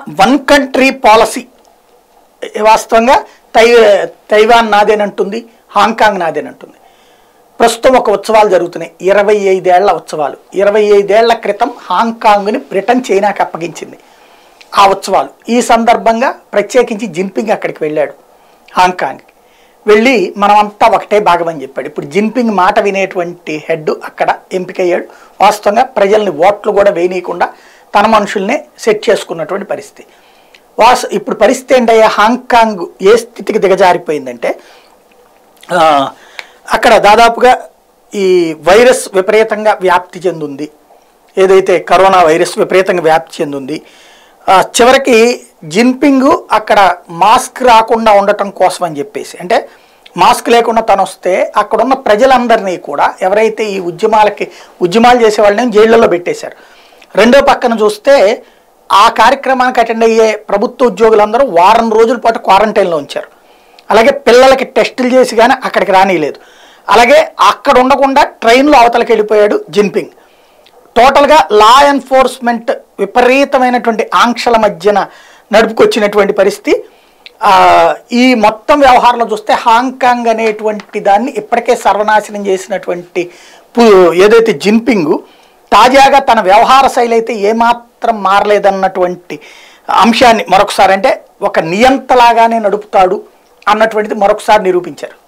one country policy వాస్తవంగా తై Taiwan నాదేనంటుంది Hong Kong నాదేనంటుంది ప్రస్తుతం ఒక ఉత్సవాలు జరుగుతున్నాయి ఇరవై ఐదేళ్ల ఉత్సవాలు ఇరవై ఐదేళ్ల క్రితం హాంకాంగ్ని బ్రిటన్ చైనాకి అప్పగించింది ఆ ఉత్సవాలు ఈ సందర్భంగా ప్రత్యేకించి జిన్పింగ్ అక్కడికి వెళ్ళాడు హాంకాంగ్కి వెళ్ళి మనమంతా ఒకటే భాగం అని చెప్పాడు ఇప్పుడు జిన్పింగ్ మాట వినేటువంటి హెడ్ అక్కడ ఎంపికయ్యాడు వాస్తవంగా ప్రజల్ని ఓట్లు కూడా వేయనీయకుండా తన మనుషుల్నే సెట్ చేసుకున్నటువంటి పరిస్థితి వాస్ ఇప్పుడు పరిస్థితి ఏంటయ్యా హాంకాంగ్ ఏ స్థితికి దిగజారిపోయిందంటే ఆ, అక్కడ దాదాపుగా ఈ వైరస్ విపరీతంగా వ్యాప్తి చెందుంది ఏదైతే కరోనా వైరస్ విపరీతంగా వ్యాప్తి చెందుంది ఆ, చివరికి జిన్పింగ్ అక్కడ మాస్క్ రాకుండా ఉండటం కోసం అని చెప్పేసి అంటే మాస్క్ లేకుండా తను వస్తే అక్కడున్న ప్రజలందరినీ కూడా ఎవరైతే ఈ ఉద్యమాలకి ఉద్యమాలు చేసే వాళ్ళని జైళ్ళలో పెట్టేశారు రెండో పక్కన చూస్తే ఆ కార్యక్రమానికి అటెండ్ అయ్యే ప్రభుత్వ ఉద్యోగులందరూ వారం రోజుల పాటు క్వారంటైన్లో ఉంచారు అలాగే పిల్లలకి టెస్టులు చేసి కానీ అక్కడికి రానియలేదు అలాగే అక్కడ ఉండకుండా ట్రైన్లో అవతలకి వెళ్ళిపోయాడు జిన్పింగ్ టోటల్గా లా ఎన్ఫోర్స్మెంట్ విపరీతమైనటువంటి ఆంక్షల మధ్యన నడుపుకొచ్చినటువంటి పరిస్థితి ఆ, ఈ మొత్తం వ్యవహారంలో చూస్తే హాంకాంగ్ అనేటువంటి దాన్ని ఇప్పటికే సర్వనాశనం చేసినటువంటి పు- ఏదైతే జిన్పింగ్ తాజాగా తన వ్యవహార శైలి అయితే ఏమాత్రం మారలేదన్నటువంటి అంశాన్ని మరొకసారి అంటే ఒక నియంతలాగానే నడుపుతాడు అన్నటువంటిది మరొకసారి నిరూపించారు